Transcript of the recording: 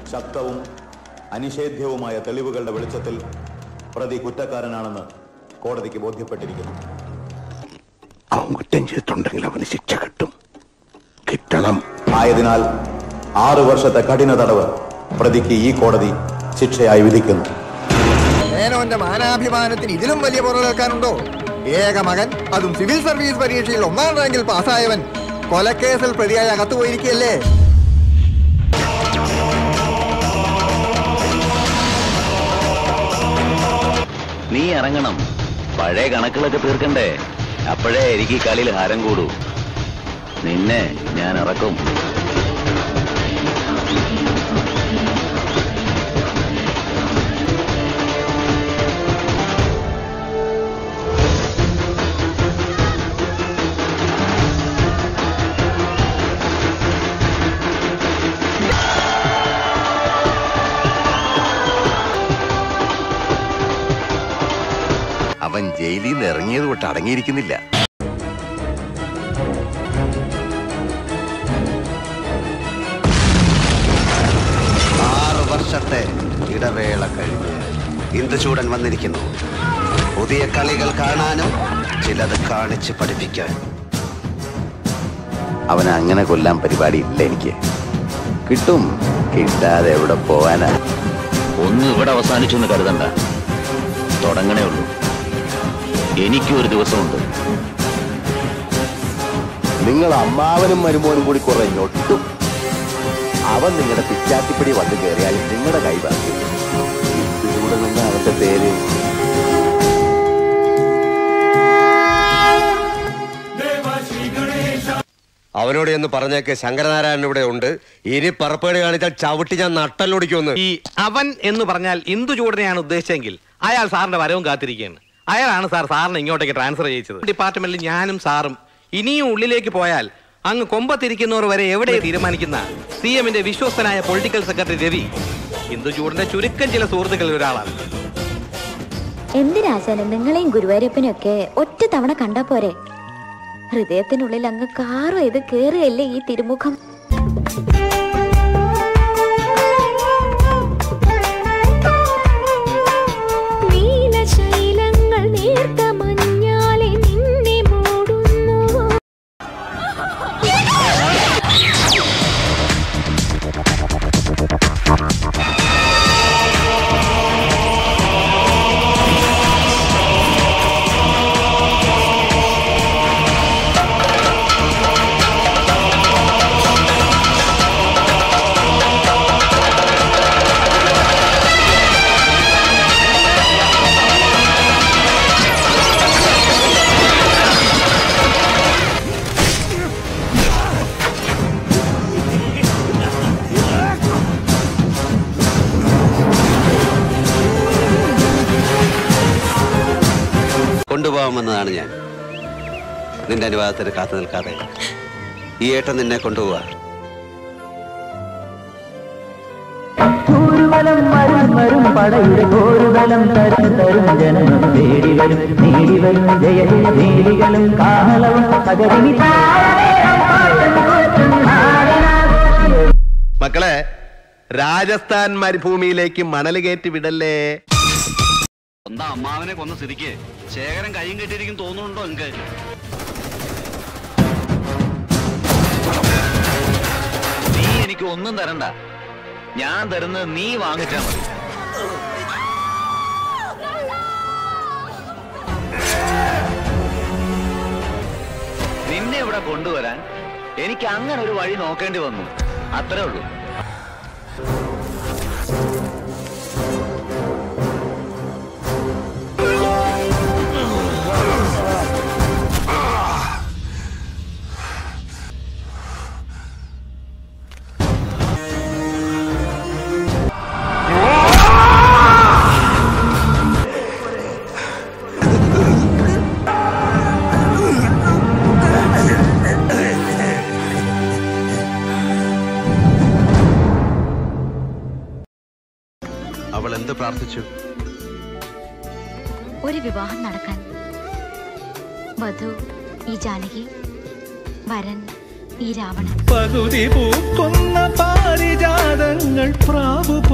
ശക്തവും അനിഷേധ്യവുമായ തെളിവുകളുടെ വെളിച്ചത്തിൽ പ്രതി കുറ്റക്കാരനാണെന്ന് കോടതിക്ക് ബോധ്യപ്പെട്ടിരിക്കുന്നു അവൻ കുറ്റം ചെയ്തിട്ടുണ്ടെങ്കിൽ അവന് ശിക്ഷ കിട്ടും കിട്ടണം ആയതിനാൽ ആറു വർഷത്തെ കഠിന തടവ് പ്രതിക്ക് ഈ കോടതി ശിക്ഷയായി വിധിക്കുന്നു മേനോന്റെ മാനാഭിമാനത്തിന് ഇതിലും വലിയ പുറകേൽക്കാനുണ്ടോ ഏക മകൻ അതും സിവിൽ സർവീസ് പരീക്ഷയിൽ ഒന്നാം റാങ്കിൽ പാസ്സായവൻ കൊലക്കേസിൽ പ്രതിയായി അകത്തു പോയിരിക്കുകയല്ലേ നീ ഇറങ്ങണം പഴയ കണക്കുകളൊക്കെ തീർക്കണ്ടേ അപ്പോഴേ എനിക്ക് ഈ കളിയിൽ ഹാരം കൂടൂ നിന്നെ ഞാൻ ഇറക്കും അവൻ ജയിലിൽ നിന്ന് ഇറങ്ങിയത് തൊട്ട് അടങ്ങിയിരിക്കുന്നില്ല ആറ് വർഷത്തെ ഇടവേള കഴിഞ്ഞ് ഇന്ദുചൂടൻ വന്നിരിക്കുന്നു പുതിയ കളികൾ കാണാനും ചിലത് കാണിച്ച് പഠിപ്പിക്കാൻ അവനെ അങ്ങനെ കൊല്ലാൻ പരിപാടി ഇല്ല എനിക്ക് കിട്ടും കിട്ടാതെ എവിടെ പോവാനാ ഒന്ന് ഇവിടെ അവസാനിച്ചു എന്ന് കരുതണ്ട തുടങ്ങണേ ഉള്ളൂ എനിക്കും ഒരു ദിവസമുണ്ട് നിങ്ങൾ അമ്മാവനും മരുമോനും കൂടി കുറെ ഞൊട്ടും അവൻ നിങ്ങളുടെ പിച്ചാത്തിപ്പിടി വന്ന് കയറിയാൽ നിങ്ങളുടെ കൈ ബാക്കി ഇതിലൂടെ നിന്ന് അവന്റെ പേര് അവനോട് എന്ന് പറഞ്ഞേക്ക് ശങ്കരനാരായണൻ ഇവിടെ ഉണ്ട് ഇനി പറപ്പേട് കാണിച്ചാൽ ചവിട്ടി ഞാൻ നട്ടല്ലൊടിക്കുമെന്ന് ഈ അവൻ എന്ന് പറഞ്ഞാൽ ഇന്ദു ചൂടനെയാണ് ഉദ്ദേശിച്ചെങ്കിൽ അയാൾ സാറിന്റെ വരവും കാത്തിരിക്കുകയാണ് അയാളാണ് സാർ സാറിനെ ഇങ്ങോട്ടേക്ക് ട്രാൻസ്ഫർ ചെയ്യിച്ചത് ഡിപ്പാർട്ട്മെന്റിൽ ഞാനും സാറും ഇനിയും ഉള്ളിലേക്ക് പോയാൽ അങ്ങ് കൊമ്പത്തിരിക്കുന്നവർ വരെ എവിടെ തീരുമാനിക്കുന്ന സി എമ്മിന്റെ വിശ്വസ്തനായ പൊളിറ്റിക്കൽ സെക്രട്ടറി രവി ഇന്ദു ചൂടിന്റെ ചുരുക്കം ചില സുഹൃത്തുക്കളിൽ ഒരാളാണ് എന്തിനാശാനും നിങ്ങളെയും ഗുരുവായൂരപ്പനും ഒക്കെ ഒറ്റ തവണ കണ്ടാ പോരെ ഹൃദയത്തിനുള്ളിൽ അങ്ങ് കാറ് ഇത് കേറുകയല്ലേ ഈ തിരുമുഖം നീലശൈലങ്ങൾ നേർത്ത മഞ്ഞാലെ നിന്നെ മൂടുന്നു കൊണ്ടുപോകാമെന്നതാണ് ഞാൻ നിന്റെ അനുവാദത്തിന് കാത്തു നിൽക്കാതെ ഈ ഏട്ടൻ നിന്നെ കൊണ്ടുപോവാ ൂരുവലം വരും വരും പടയുടെ പോരുതലം തരും തരും ജനനം തേടി വരും നേടി വരും ജയ ജയ നേടികളും കാഹളവും പകരുമി മക്കളെ രാജസ്ഥാൻ മരുഭൂമിയിലേക്ക് മണൽ കയറ്റി വിടല്ലേ സ്വന്തം അമ്മാവനെ കൊന്ന സ്ഥിതിക്ക് ശേഖരൻ കൈയും കെട്ടിയിരിക്കും തോന്നുന്നുണ്ടോ എനിക്ക് നീ എനിക്ക് ഒന്നും തരണ്ട ഞാൻ തരുന്നത് നീ വാങ്ങിച്ചാ മതി നിന്നെ ഇവിടെ കൊണ്ടുവരാൻ എനിക്ക് അങ്ങനെ ഒരു വഴി നോക്കേണ്ടി വന്നു അത്രേ ഉള്ളൂ അവൾ എന്ത് പ്രാർത്ഥിച്ചു ഒരു വിവാഹം നടക്കാൻ വധു ഈ ജാനകി വരൻ ഈ രാവണൻ പകുതി പൂക്കുന്ന പാരിജാതങ്ങൾ പ്രാവു